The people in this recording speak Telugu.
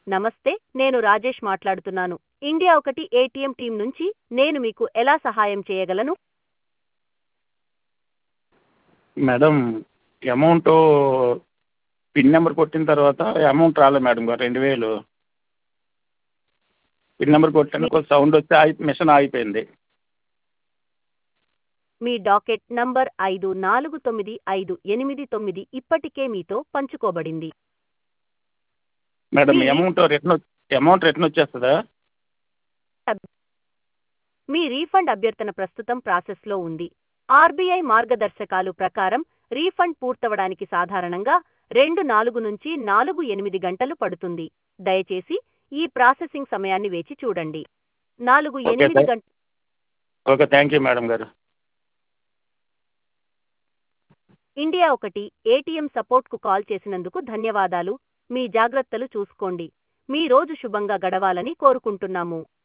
నమస్తే నేను రాజేష్ మాట్లాడుతున్నాను ఇండియా ఒకటి ఏటీఎం టీం నుంచి నేను మీకు ఎలా సహాయం చేయగలను మేడం అమౌంట్ పిన్ నెంబర్ కొట్టిన తర్వాత అమౌంట్ రాలేదు మేడం గారు రెండు వేలు పిన్ నెంబర్ కొట్టాను కొంచెం సౌండ్ వచ్చి ఆగి మిషన్ ఆగిపోయింది మీ డాకెట్ నంబర్ ఐదు నాలుగు తొమ్మిది ఐదు ఎనిమిది తొమ్మిది ఇప్పటికే మీతో పంచుకోబడింది మేడం మీ- అమౌంట్ రిటర్న్ అమౌంట్ రిటర్న్ వచ్చేస్తుందా మీ రీఫండ్ అభ్యర్థన ప్రస్తుతం ప్రాసెస్లో ఉంది ఆర్బీఐ మార్గదర్శకాలు ప్రకారం రీఫండ్ పూర్తవడానికి సాధారణంగా రెండు నాలుగు నుంచి నాలుగు ఎనిమిది గంటలు పడుతుంది దయచేసి ఈ ప్రాసెసింగ్ సమయాన్ని వేచి చూడండి నాలుగు ఓకే, ఎనిమిది థాంక్- గంట ఓకే థ్యాంక్ యూ మేడం గారు ఇండియా ఒకటి ఏటీఎం సపోర్ట్కు కాల్ చేసినందుకు ధన్యవాదాలు మీ జాగ్రత్తలు చూసుకోండి మీ రోజు శుభంగా గడవాలని కోరుకుంటున్నాము